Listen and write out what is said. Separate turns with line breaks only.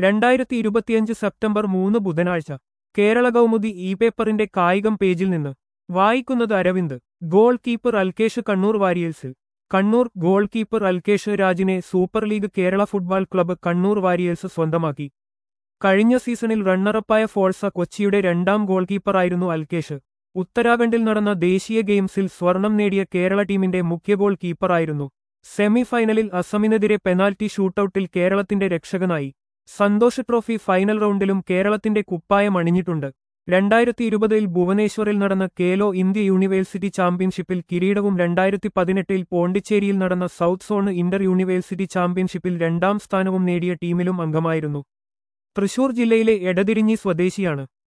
രണ്ടായിരത്തി ഇരുപത്തിയഞ്ച് സെപ്റ്റംബർ മൂന്ന് ബുധനാഴ്ച കേരള കൗമുദി ഇ പേപ്പറിന്റെ കായികം പേജിൽ നിന്ന് വായിക്കുന്നത് അരവിന്ദ് ഗോൾ കീപ്പർ അൽകേഷ് കണ്ണൂർ വാരിയേഴ്സിൽ കണ്ണൂർ ഗോൾ കീപ്പർ അൽകേഷ് രാജിനെ super league Kerala football club Kannur warriors സ്വന്തമാക്കി കഴിഞ്ഞ സീസണിൽ റണ്ണറപ്പായ ഫോൾസ കൊച്ചിയുടെ രണ്ടാം ഗോൾ കീപ്പറായിരുന്നു അൽകേഷ് ഉത്തരാഖണ്ഡിൽ നടന്ന ദേശീയ ഗെയിംസിൽ സ്വർണം നേടിയ കേരള ടീമിന്റെ മുഖ്യ ഗോൾ കീപ്പറായിരുന്നു സെമിഫൈനലിൽ അസമിനെതിരെ പെനാൽറ്റി ഷൂട്ടൌട്ടിൽ കേരളത്തിന്റെ രക്ഷകനായി സന്തോഷ് ട്രോഫി ഫൈനൽ റൗണ്ടിലും കേരളത്തിന്റെ കുപ്പായം അണിഞ്ഞിട്ടുണ്ട് രണ്ടായിരത്തി ഇരുപതിൽ ഭുവനേശ്വറിൽ നടന്ന കേലോ ഇന്ത്യ യൂണിവേഴ്സിറ്റി ചാമ്പ്യൻഷിപ്പിൽ കിരീടവും രണ്ടായിരത്തി പതിനെട്ടിൽ പോണ്ടിച്ചേരിയിൽ നടന്ന സൗത്ത് സോൺ ഇന്റർ യൂണിവേഴ്സിറ്റി ചാമ്പ്യൻഷിപ്പിൽ രണ്ടാം സ്ഥാനവും നേടിയ ടീമിലും അംഗമായിരുന്നു തൃശൂർ ജില്ലയിലെ എടതിരിഞ്ഞി സ്വദേശിയാണ്